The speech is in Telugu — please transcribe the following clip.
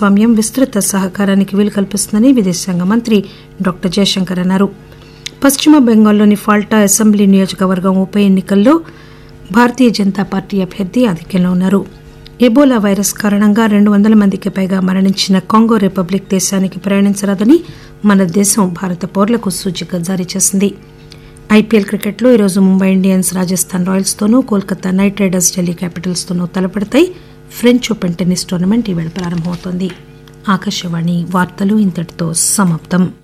భాగస్వామ్యం విస్తృత సహకారానికి వీలు కల్పిస్తుందని విదేశాంగ మంత్రి డాక్టర్ జయశంకర్ అన్నారు పశ్చిమ బెంగాల్లోని ఫాల్టా అసెంబ్లీ నియోజకవర్గం ఉప ఎన్నికల్లో భారతీయ జనతా పార్టీ అభ్యర్థి ఆధిక్యంలో ఉన్నారు ఎబోలా వైరస్ కారణంగా రెండు వందల మందికి పైగా మరణించిన కాంగో రిపబ్లిక్ దేశానికి ప్రయాణించరాదని మన దేశం భారత పౌరులకు సూచిక జారీ చేసింది ఐపీఎల్ క్రికెట్లో ఈరోజు ముంబై ఇండియన్స్ రాజస్థాన్ రాయల్స్ తోనూ Kolkata knight riders Delhi capitals తోనూ తలపడతాయి ఫ్రెంచ్ ఓపెన్ టెన్నిస్ టోర్నమెంట్ ఈవేళ ప్రారంభమవుతోంది ఆకాశవాణి వార్తలు ఇంతటితో సమాప్తం